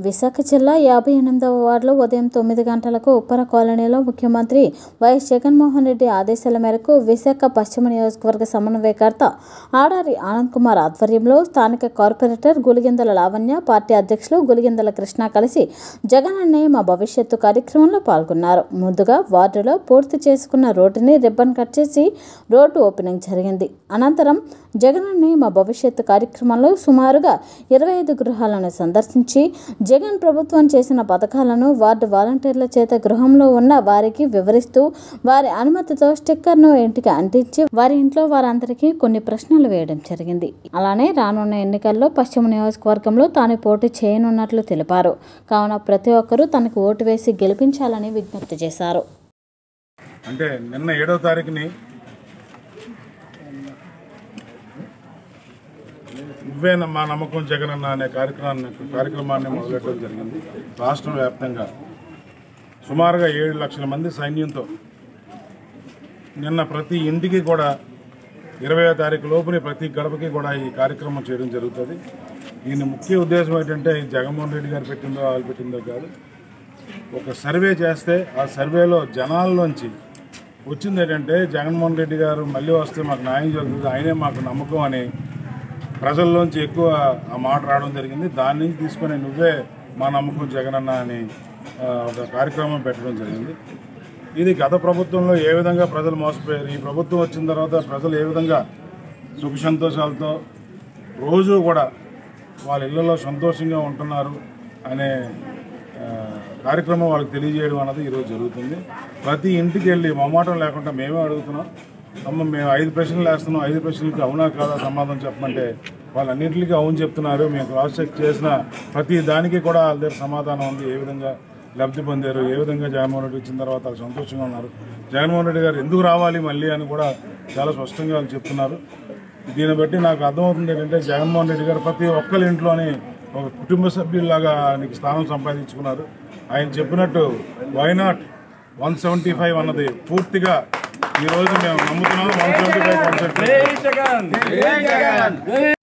విశాఖ జిల్లా యాభై ఎనిమిదవ వార్డులో ఉదయం తొమ్మిది గంటలకు ఉప్పర కాలనీలో ముఖ్యమంత్రి వైఎస్ జగన్మోహన్ రెడ్డి ఆదేశాల మేరకు విశాఖ పశ్చిమ నియోజకవర్గ సమన్వయకర్త ఆడారి ఆనంద్ కుమార్ ఆధ్వర్యంలో స్థానిక కార్పొరేటర్ గులిగిందల లావణ్య పార్టీ అధ్యక్షులు గులిగిందల కృష్ణ కలిసి జగన్ అన్నయ్య మా భవిష్యత్తు కార్యక్రమంలో పాల్గొన్నారు ముందుగా వార్డులో పూర్తి చేసుకున్న రోడ్డుని రిబ్బన్ కట్ చేసి రోడ్డు ఓపెనింగ్ జరిగింది అనంతరం జగన్ అన్నయ్య మా భవిష్యత్తు కార్యక్రమంలో సుమారుగా ఇరవై ఐదు గృహాలను సందర్శించి జగన్ ప్రభుత్వం చేసిన పథకాలను వార్డు వాలంటీర్ల చేత గృహంలో ఉన్న వారికి వివరిస్తూ వారి అనుమతితో స్టిక్కర్ను ఇంటికి అంటించి వారి ఇంట్లో వారందరికీ కొన్ని ప్రశ్నలు వేయడం జరిగింది అలానే రానున్న ఎన్నికల్లో పశ్చిమ నియోజకవర్గంలో తాను పోటీ చేయనున్నట్లు తెలిపారు కావున ప్రతి ఒక్కరూ తనకు ఓటు వేసి గెలిపించాలని విజ్ఞప్తి చేశారు అంటే నిన్న ఏడో తారీఖుని నువ్వే మా నమ్మకం జగనన్న అనే కార్యక్రమాన్ని కార్యక్రమాన్ని మొదలెట్టడం జరిగింది రాష్ట్ర వ్యాప్తంగా సుమారుగా ఏడు లక్షల మంది సైన్యంతో నిన్న ప్రతి ఇంటికి కూడా ఇరవై తారీఖు లోపుని ప్రతి గడపకి కూడా ఈ కార్యక్రమం చేయడం జరుగుతుంది దీని ముఖ్య ఉద్దేశం ఏంటంటే ఈ జగన్మోహన్ రెడ్డి గారు పెట్టిందో వాళ్ళు పెట్టిందో కాదు ఒక సర్వే చేస్తే ఆ సర్వేలో జనాల్లోంచి వచ్చింది ఏంటంటే జగన్మోహన్ రెడ్డి గారు మళ్ళీ వస్తే మాకు న్యాయం జరుగుతుంది ఆయనే మాకు నమ్మకం అని ప్రజల్లోంచి ఎక్కువ ఆ మాట రావడం జరిగింది దాని నుంచి తీసుకొని నువ్వే మా నమ్మకం జగనన్న అని ఆ, ఒక కార్యక్రమం పెట్టడం జరిగింది ఇది గత ప్రభుత్వంలో ఏ విధంగా ప్రజలు మోసపోయారు ఈ ప్రభుత్వం వచ్చిన తర్వాత ప్రజలు ఏ విధంగా సుఖ సంతోషాలతో రోజు కూడా వాళ్ళ ఇళ్లలో సంతోషంగా ఉంటున్నారు అనే ఆ, కార్యక్రమం వాళ్ళకి తెలియజేయడం అన్నది ఈరోజు జరుగుతుంది ప్రతి ఇంటికి వెళ్ళి మొమాటం లేకుండా మేమే అడుగుతున్నాం అమ్మ మేము ఐదు ప్రశ్నలు వేస్తున్నాం ఐదు ప్రశ్నలకి అవునా కాదా సమాధానం చెప్పమంటే వాళ్ళన్నింటికి అవును చెప్తున్నారు మేము క్రాస్ చెక్ చేసిన ప్రతి దానికి కూడా వాళ్ళ దగ్గర సమాధానం ఉంది ఏ విధంగా లబ్ధి పొందారు ఏ విధంగా జగన్మోహన్ రెడ్డి వచ్చిన తర్వాత వాళ్ళు సంతోషంగా ఉన్నారు జగన్మోహన్ రెడ్డి గారు ఎందుకు రావాలి మళ్ళీ అని కూడా చాలా స్పష్టంగా వాళ్ళు చెప్తున్నారు దీన్ని బట్టి నాకు అర్థమవుతుంది ఏంటంటే జగన్మోహన్ రెడ్డి గారు ప్రతి ఒక్కరి ఇంట్లోని ఒక కుటుంబ సభ్యుల్లాగా ఆయనకి స్థానం సంపాదించుకున్నారు ఆయన చెప్పినట్టు వైనాట్ వన్ సెవెంటీ ఫైవ్ అన్నది పూర్తిగా ఈ రోజు మేము నమ్ముతున్నాం వన్ సెవెంటీ ఫైవ్